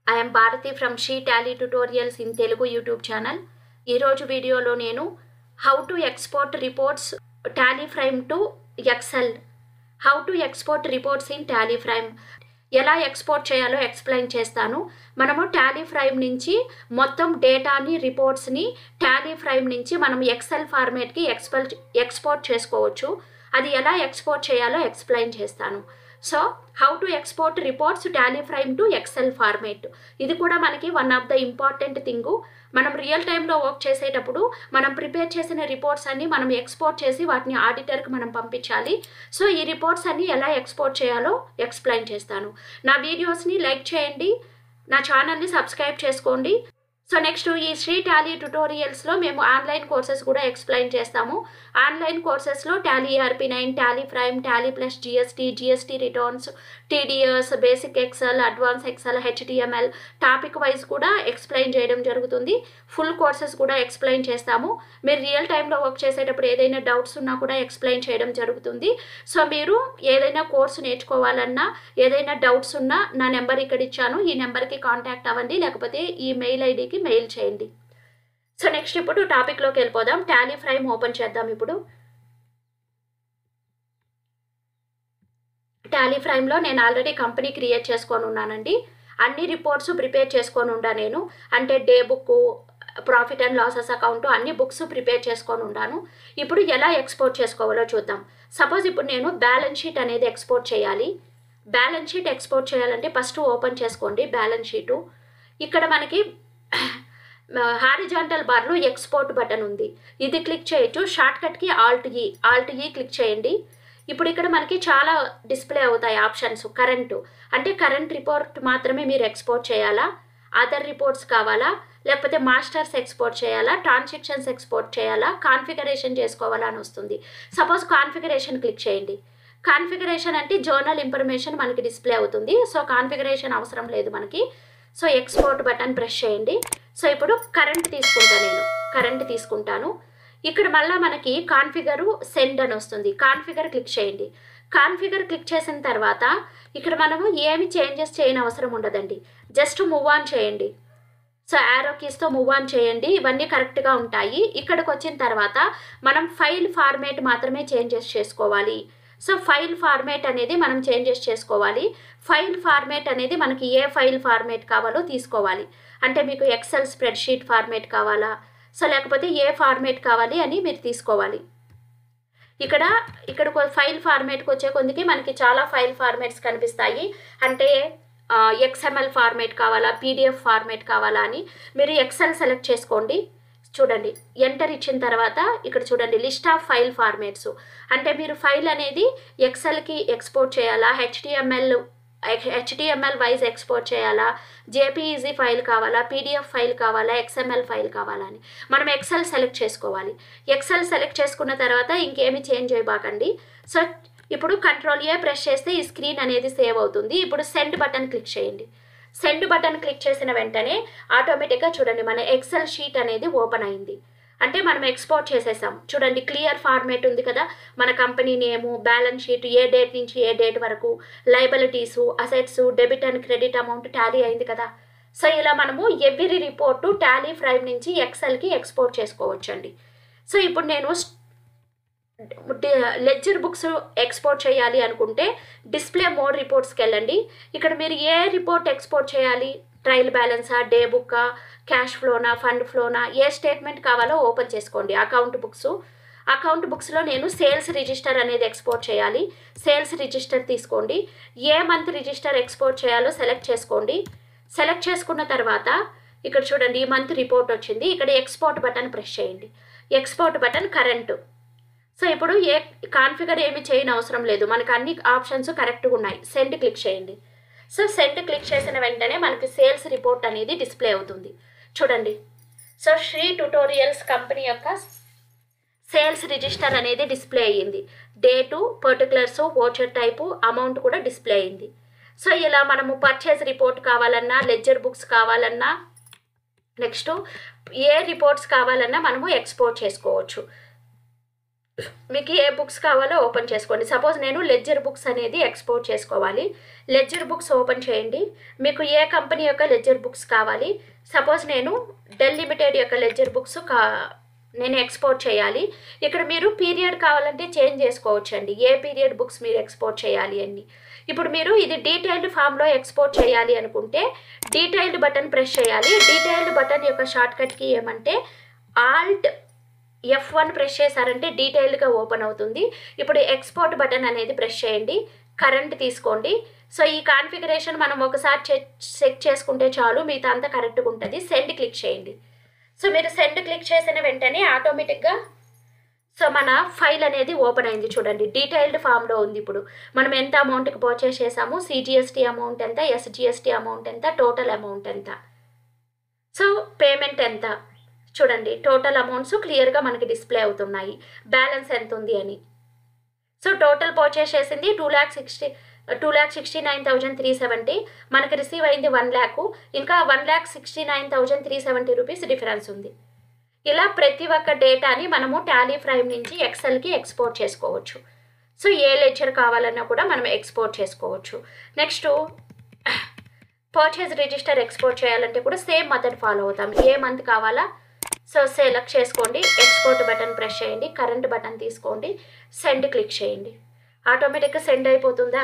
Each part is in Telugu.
I'm Bharathi from Sri Tally tutorials in Telugu YouTube channel ఈరోజు వీడియోలో నేను how to export reports Tally Prime to Excel how to export reports in Tally Prime ఎలా ఎక్స్పోర్ట్ చేయాలో ఎక్స్ప్లెయిన్ చేస్తాను మనము టాలీ ఫ్రైమ్ నుంచి మొత్తం డేటాని రిపోర్ట్స్ని టాలీ ఫ్రైమ్ నుంచి మనం ఎక్సెల్ ఫార్మేట్కి ఎక్స్పెల్ ఎక్స్పోర్ట్ చేసుకోవచ్చు అది ఎలా ఎక్స్పోర్ట్ చేయాలో ఎక్స్ప్లెయిన్ చేస్తాను so how to export reports Tally Prime to Excel format ఇది కూడా మనకి one of the important thing మనం రియల్ టైంలో వర్క్ చేసేటప్పుడు మనం ప్రిపేర్ చేసిన రిపోర్ట్స్ అన్ని మనం ఎక్స్పోర్ట్ చేసి వాటిని ఆడిటర్కి మనం పంపించాలి సో ఈ రిపోర్ట్స్ అన్ని ఎలా ఎక్స్పోర్ట్ చేయాలో ఎక్స్ప్లెయిన్ చేస్తాను నా వీడియోస్ని లైక్ చేయండి నా ఛానల్ని సబ్స్క్రైబ్ చేసుకోండి సో నెక్స్ట్ ఈ శ్రీ టాలీ ట్యుటోరియల్స్లో మేము ఆన్లైన్ కోర్సెస్ కూడా ఎక్స్ప్లెయిన్ చేస్తాము ఆన్లైన్ కోర్సెస్లో Tally ERP nine Tally Prime Tally plus GST GST returns TDS basic Excel advance Excel HTML topic wise కూడా ఎక్స్ప్లెయిన్ చేయడం జరుగుతుంది ఫుల్ కోర్సెస్ కూడా ఎక్స్ప్లెయిన్ చేస్తాము మీరు రియల్ టైంలో వర్క్ చేసేటప్పుడు ఏదైనా డౌట్స్ ఉన్నా కూడా ఎక్స్ప్లెయిన్ చేయడం జరుగుతుంది సో మీరు ఏదైనా కోర్సు నేర్చుకోవాలన్నా ఏదైనా డౌట్స్ ఉన్నా నా నెంబర్ ఇక్కడ ఇచ్చాను ఈ నెంబర్కి కాంటాక్ట్ అవ్వండి లేకపోతే ఈ మెయిల్ ఐడికి మెయిల్ చేయండి సో నెక్స్ట్ ఇప్పుడు టాపిక్లోకి వెళ్ళిపోదాం టాలీ ఫ్రైమ్ ఓపెన్ చేద్దాం ఇప్పుడు టాలీ ఫ్రైమ్లో నేను ఆల్రెడీ కంపెనీ క్రియేట్ చేసుకొని ఉన్నానండి అన్ని రిపోర్ట్స్ ప్రిపేర్ చేసుకొని ఉండా నేను అంటే day book profit and losses account అన్ని బుక్స్ ప్రిపేర్ చేసుకొని ఉన్నాను ఇప్పుడు ఎలా ఎక్స్పోర్ట్ చేసుకోవాలో చూద్దాం సపోజ్ ఇప్పుడు నేను బ్యాలెన్స్ షీట్ అనేది ఎక్స్పోర్ట్ చేయాలి బ్యాలెన్స్ షీట్ ఎక్స్పోర్ట్ చేయాలంటే ఫస్ట్ ఓపెన్ చేసుకోండి బ్యాలెన్స్ షీటు ఇక్కడ మనకి హారిజాంటల్ బార్లో ఎక్స్పోర్ట్ బటన్ ఉంది ఇది క్లిక్ చేయొచ్చు షార్ట్కట్కి alt E alt E click చేయండి ఇప్పుడు ఇక్కడ మనకి చాలా డిస్ప్లే అవుతాయి ఆప్షన్స్ కరెంటు అంటే కరెంట్ రిపోర్ట్ మాత్రమే మీరు ఎక్స్పోర్ట్ చేయాలా అదర్ రిపోర్ట్స్ కావాలా లేకపోతే మాస్టర్స్ ఎక్స్పోర్ట్ చేయాలా ట్రాన్సాక్షన్స్ ఎక్స్పోర్ట్ చేయాలా కాన్ఫిగరేషన్ చేసుకోవాలా అని వస్తుంది సపోజ్ కాన్ఫిగరేషన్ క్లిక్ చేయండి కాన్ఫిగరేషన్ అంటే జర్నల్ ఇన్ఫర్మేషన్ మనకి డిస్ప్లే అవుతుంది సో కాన్ఫిగరేషన్ అవసరం లేదు మనకి సో ఎక్స్పోర్ట్ బటన్ ప్రెస్ చేయండి సో ఇప్పుడు కరెంట్ తీసుకుంటా నేను కరెంట్ తీసుకుంటాను ఇక్కడ మళ్ళీ మనకి కాన్ఫిగరు సెండ్ అని వస్తుంది కాన్ఫిగర్ క్లిక్ చేయండి కాన్ఫిగర్ క్లిక్ చేసిన తర్వాత ఇక్కడ మనము ఏమి చేంజెస్ చేయని అవసరం ఉండదండి జస్ట్ మూవ్ ఆన్ చేయండి సో యారో కీస్తో మూవ్ ఆన్ చేయండి ఇవన్నీ కరెక్ట్గా ఉంటాయి ఇక్కడికి వచ్చిన తర్వాత మనం ఫైల్ ఫార్మేట్ మాత్రమే చేంజెస్ చేసుకోవాలి సో ఫైల్ ఫార్మేట్ అనేది మనం చేంజెస్ చేసుకోవాలి ఫైల్ ఫార్మేట్ అనేది మనకి ఏ ఫైల్ ఫార్మేట్ కావాలో తీసుకోవాలి అంటే మీకు ఎక్సెల్ స్ప్రెడ్షీట్ ఫార్మేట్ కావాలా సో లేకపోతే ఏ ఫార్మేట్ కావాలి అని మీరు తీసుకోవాలి ఇక్కడ ఇక్కడ ఫైల్ ఫార్మేట్కి వచ్చే కొందికి మనకి చాలా ఫైల్ ఫార్మేట్స్ కనిపిస్తాయి అంటే ఎక్స్ఎంఎల్ ఫార్మేట్ కావాలా పీడిఎఫ్ ఫార్మేట్ కావాలా అని మీరు ఎక్సెల్ సెలెక్ట్ చేసుకోండి చూడండి ఎంటర్ ఇచ్చిన తర్వాత ఇక్కడ చూడండి లిస్ట్ ఆఫ్ ఫైల్ ఫార్మేట్స్ అంటే మీరు ఫైల్ అనేది ఎక్సెల్కి ఎక్స్పోర్ట్ చేయాలా హెచ్డిఎంఎల్ హెచ్డిఎంఎల్ వైజ్ ఎక్స్పోర్ట్ చేయాలా జేపీఈజీ ఫైల్ కావాలా పీడిఎఫ్ ఫైల్ కావాలా ఎక్స్ఎంఎల్ ఫైల్ కావాలా అని మనం ఎక్సెల్ సెలెక్ట్ చేసుకోవాలి ఎక్సెల్ సెలెక్ట్ చేసుకున్న తర్వాత ఇంకేమి చేంజ్ చేయబాకండి సో ఇప్పుడు కంట్రోల్ ఏ ప్రెస్ చేస్తే ఈ స్క్రీన్ అనేది సేవ్ అవుతుంది ఇప్పుడు సెండ్ బటన్ క్లిక్ చేయండి సెండ్ బటన్ క్లిక్ చేసిన వెంటనే ఆటోమేటిక్గా చూడండి మన ఎక్సెల్ షీట్ అనేది ఓపెన్ అయింది అంటే మనం ఎక్స్పోర్ట్ చేసేసాం చూడండి క్లియర్ ఫార్మేట్ ఉంది కదా మన కంపెనీ నేము బ్యాలెన్స్ షీట్ ఏ డేట్ నుంచి ఏ డేట్ వరకు liabilities assets debit and credit amount Tally అయింది కదా సో ఇలా మనము ఎవ్రీ రిపోర్టు టాలీ ఫ్రైమ్ నుంచి ఎక్సెల్కి ఎక్స్పోర్ట్ చేసుకోవచ్చండి సో ఇప్పుడు నేను లెడ్జర్ బుక్స్ ఎక్స్పోర్ట్ చేయాలి అనుకుంటే డిస్ప్లే మోడ్ రిపోర్ట్స్కి వెళ్ళండి ఇక్కడ మీరు ఏ రిపోర్ట్ ఎక్స్పోర్ట్ చేయాలి ట్రయల్ బ్యాలెన్సా డే బుక్కా క్యాష్ ఫ్లోనా ఫండ్ ఫ్లోనా ఏ స్టేట్మెంట్ కావాలో ఓపెన్ చేసుకోండి అకౌంట్ బుక్స్ అకౌంట్ బుక్స్లో నేను సేల్స్ రిజిస్టర్ అనేది ఎక్స్పోర్ట్ చేయాలి సేల్స్ రిజిస్టర్ తీసుకోండి ఏ మంత్ రిజిస్టర్ ఎక్స్పోర్ట్ చేయాలో సెలెక్ట్ చేసుకోండి సెలెక్ట్ చేసుకున్న తర్వాత ఇక్కడ చూడండి ఈ మంత్ రిపోర్ట్ వచ్చింది ఇక్కడ ఎక్స్పోర్ట్ బటన్ ప్రెస్ చేయండి ఎక్స్పోర్ట్ బటన్ కరెంటు సో ఇప్పుడు ఏ కాన్ఫిగర్ ఏమి చేయని అవసరం లేదు మనకు అన్ని ఆప్షన్స్ కరెక్ట్గా ఉన్నాయి సెండ్ క్లిక్ చేయండి సో సెండ్ క్లిక్ చేసిన వెంటనే మనకి సేల్స్ రిపోర్ట్ అనేది డిస్ప్లే అవుతుంది చూడండి సో శ్రీ ట్యుటోరియల్స్ కంపెనీ యొక్క సేల్స్ రిజిస్టర్ అనేది డిస్ప్లే అయ్యింది date particulars voucher type amount కూడా డిస్ప్లే అయింది సో ఇలా మనము పర్చేజ్ రిపోర్ట్ కావాలన్నా లెడ్జర్ బుక్స్ కావాలన్నా నెక్స్ట్ ఏ రిపోర్ట్స్ కావాలన్నా మనము ఎక్స్పోర్ట్ చేసుకోవచ్చు మీకు ఏ బుక్స్ కావాలో ఓపెన్ చేసుకోండి సపోజ్ నేను లెడ్జర్ బుక్స్ అనేది ఎక్స్పోర్ట్ చేసుకోవాలి లెడ్జర్ బుక్స్ ఓపెన్ చేయండి మీకు ఏ కంపెనీ యొక్క లెడ్జర్ బుక్స్ కావాలి సపోజ్ నేను డెల్ లిమిటెడ్ యొక్క లెడ్జర్ బుక్స్ కా నేను ఎక్స్పోర్ట్ చేయాలి ఇక్కడ మీరు పీరియడ్ కావాలంటే చేంజ్ చేసుకోవచ్చు అండి ఏ పీరియడ్ బుక్స్ మీరు ఎక్స్పోర్ట్ చేయాలి అని ఇప్పుడు మీరు ఇది డీటెయిల్డ్ ఫామ్లో ఎక్స్పోర్ట్ చేయాలి అనుకుంటే డీటెయిల్డ్ బటన్ ప్రెస్ చేయాలి డీటెయిల్డ్ బటన్ యొక్క షార్ట్కట్కి ఏమంటే ఆల్ట్ ఎఫ్ వన్ ప్రెస్ చేశారంటే డీటెయిల్డ్గా ఓపెన్ అవుతుంది ఇప్పుడు ఎక్స్పోర్ట్ బటన్ అనేది ప్రెస్ చేయండి కరెంట్ తీసుకోండి సో ఈ కాన్ఫిగరేషన్ మనం ఒకసారి చెక్ చెక్ చేసుకుంటే చాలు మిగతా అంతా కరెక్ట్గా ఉంటుంది సెండ్ క్లిక్ చేయండి సో మీరు సెండ్ క్లిక్ చేసిన వెంటనే ఆటోమేటిక్గా సో మన ఫైల్ అనేది ఓపెన్ అయింది చూడండి డీటెయిల్డ్ ఫామ్లో ఉంది ఇప్పుడు మనం ఎంత అమౌంట్కి పర్చేస్ చేసాము సిజిఎస్టీ అమౌంట్ ఎంత ఎస్జిఎస్టీ అమౌంట్ ఎంత టోటల్ అమౌంట్ ఎంత సో పేమెంట్ ఎంత చూడండి టోటల్ అమౌంట్స్ క్లియర్గా మనకి డిస్ప్లే అవుతున్నాయి బ్యాలెన్స్ ఎంత ఉంది అని సో టోటల్ పర్చేస్ చేసింది two lakh sixty two lakh sixty nine thousand three seventy మనకి రిసీవ్ అయింది వన్ ల్యాక్ ఇంకా one lakh sixty nine thousand three seventy rupees difference ఉంది ఇలా ప్రతి ఒక్క డేటాని మనము టాలీ ఫ్రైమ్ నుంచి ఎక్సెల్కి ఎక్స్పోర్ట్ చేసుకోవచ్చు సో ఏ లెక్చర్ కావాలన్నా కూడా మనం ఎక్స్పోర్ట్ చేసుకోవచ్చు నెక్స్ట్ పర్చేజ్ రిజిస్టర్ ఎక్స్పోర్ట్ చేయాలంటే కూడా సేమ్ మెథడ్ ఫాలో అవుతాం ఏ మంత్ కావాలా సో సెలెక్ట్ చేసుకోండి ఎక్స్పోర్ట్ బటన్ ప్రెస్ చేయండి కరెంట్ బటన్ తీసుకోండి సెండ్ క్లిక్ చేయండి ఆటోమేటిక్గా సెండ్ అయిపోతుందా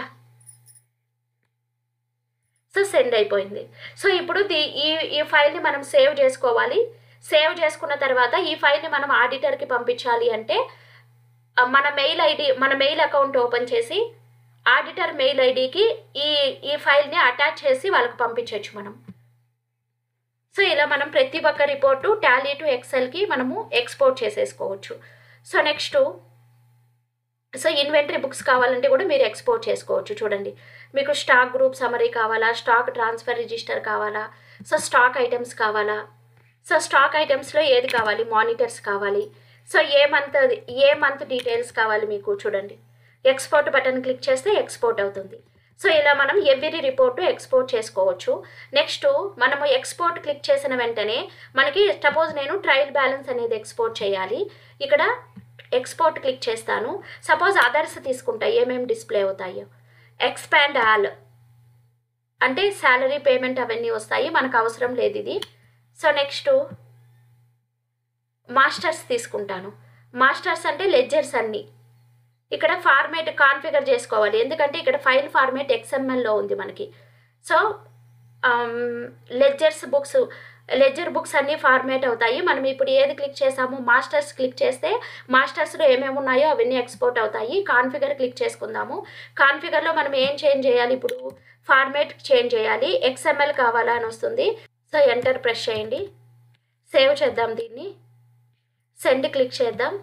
సో సెండ్ అయిపోయింది సో ఇప్పుడు ది ఈ ఈ ఫైల్ని మనం సేవ్ చేసుకోవాలి సేవ్ చేసుకున్న తర్వాత ఈ ఫైల్ని మనం ఆడిటర్కి పంపించాలి అంటే ఆ, మన మెయిల్ ఐడి మన మెయిల్ అకౌంట్ ఓపెన్ చేసి ఆడిటర్ మెయిల్ ఐడికి ఈ ఈ ఫైల్ని అటాచ్ చేసి వాళ్ళకి పంపించవచ్చు మనం సో ఇలా మనం ప్రతి ఒక్క రిపోర్టు టాలీ టు ఎక్సెల్కి మనము ఎక్స్పోర్ట్ చేసేసుకోవచ్చు so next so inventory books కావాలంటే కూడా మీరు ఎక్స్పోర్ట్ చేసుకోవచ్చు చూడండి మీకు స్టాక్ గ్రూప్ సమరీ కావాలా స్టాక్ ట్రాన్స్ఫర్ రిజిస్టర్ కావాలా సో స్టాక్ ఐటమ్స్ కావాలా సో స్టాక్ ఐటమ్స్లో ఏది కావాలి మానిటర్స్ కావాలి సో ఏ మంత్ ఏ మంత్ డీటెయిల్స్ కావాలి మీకు చూడండి ఎక్స్పోర్ట్ బటన్ క్లిక్ చేస్తే ఎక్స్పోర్ట్ అవుతుంది సో ఇలా మనం ఎవ్రీ రిపోర్టు ఎక్స్పోర్ట్ చేసుకోవచ్చు నెక్స్ట్ మనము ఎక్స్పోర్ట్ క్లిక్ చేసిన వెంటనే మనకి సపోజ్ నేను ట్రయల్ బ్యాలెన్స్ అనేది ఎక్స్పోర్ట్ చేయాలి ఇక్కడ ఎక్స్పోర్ట్ క్లిక్ చేస్తాను సపోజ్ అదర్స్ తీసుకుంటా ఏమేమి డిస్ప్లే అవుతాయో ఎక్స్పాండ్ ఆల్ అంటే శాలరీ పేమెంట్ అవన్నీ వస్తాయి మనకు అవసరం లేదు ఇది సో నెక్స్ట్ మాస్టర్స్ తీసుకుంటాను మాస్టర్స్ అంటే లెడ్జర్స్ అన్నీ ఇక్కడ ఫార్మేట్ కాన్ఫిగర్ చేసుకోవాలి ఎందుకంటే ఇక్కడ ఫైల్ ఫార్మేట్ ఎక్స్ఎంఎల్లో ఉంది మనకి so ledgers books ledger books అన్నీ ఫార్మేట్ అవుతాయి మనం ఇప్పుడు ఏది క్లిక్ చేసాము మాస్టర్స్ క్లిక్ చేస్తే మాస్టర్స్లో ఏమేమి ఉన్నాయో అవన్నీ ఎక్స్పోర్ట్ అవుతాయి కాన్ఫిగర్ క్లిక్ చేసుకుందాము కాన్ఫిగర్లో మనం ఏం చేంజ్ చేయాలి ఇప్పుడు ఫార్మేట్ చేంజ్ చేయాలి ఎక్స్ఎంఎల్ కావాలా అని వస్తుంది సో ఎంటర్ ప్రెస్ చేయండి సేవ్ చేద్దాం దీన్ని సెండ్ క్లిక్ చేద్దాం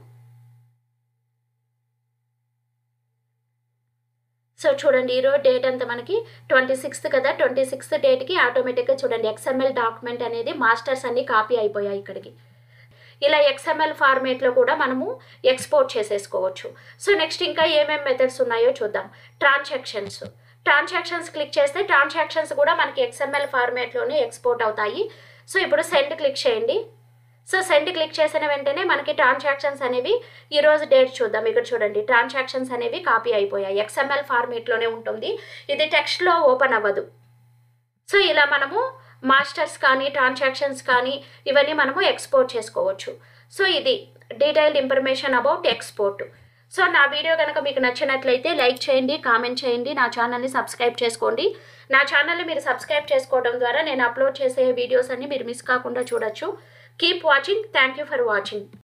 సో చూడండి ఈరోజు డేట్ అంతా మనకి ట్వంటీ సిక్స్త్ కదా ట్వంటీ సిక్స్త్ డేట్కి ఆటోమేటిక్గా చూడండి ఎక్స్ఎంఎల్ డాక్యుమెంట్ అనేది మాస్టర్స్ అన్ని కాపీ అయిపోయాయి ఇక్కడికి ఇలా ఎక్స్ఎంఎల్ ఫార్మేట్లో కూడా మనము ఎక్స్పోర్ట్ చేసేసుకోవచ్చు సో నెక్స్ట్ ఇంకా ఏమేమి మెథడ్స్ ఉన్నాయో చూద్దాం ట్రాన్సాక్షన్స్ ట్రాన్సాక్షన్స్ క్లిక్ చేస్తే ట్రాన్సాక్షన్స్ కూడా మనకి ఎక్స్ఎంఎల్ ఫార్మేట్లోనే ఎక్స్పోర్ట్ అవుతాయి సో ఇప్పుడు సెండ్ క్లిక్ చేయండి సో సెండ్ క్లిక్ చేసిన వెంటనే మనకి ట్రాన్సాక్షన్స్ అనేవి ఈరోజు డేట్ చూద్దాం ఇక్కడ చూడండి ట్రాన్సాక్షన్స్ అనేవి కాపీ అయిపోయాయి ఎక్స్ఎంఎల్ ఫార్మేట్లోనే ఉంటుంది ఇది టెక్స్ట్లో ఓపెన్ అవ్వదు సో ఇలా మనము మాస్టర్స్ కానీ ట్రాన్సాక్షన్స్ కానీ ఇవన్నీ మనము ఎక్స్పోర్ట్ చేసుకోవచ్చు సో ఇది detailed information about export so నా వీడియో కనుక మీకు నచ్చినట్లయితే లైక్ చేయండి కామెంట్ చేయండి నా ఛానల్ని సబ్స్క్రైబ్ చేసుకోండి నా ఛానల్ని మీరు సబ్స్క్రైబ్ చేసుకోవడం ద్వారా నేను అప్లోడ్ చేసే వీడియోస్ అన్ని మీరు మిస్ కాకుండా చూడొచ్చు keep watching thank you for watching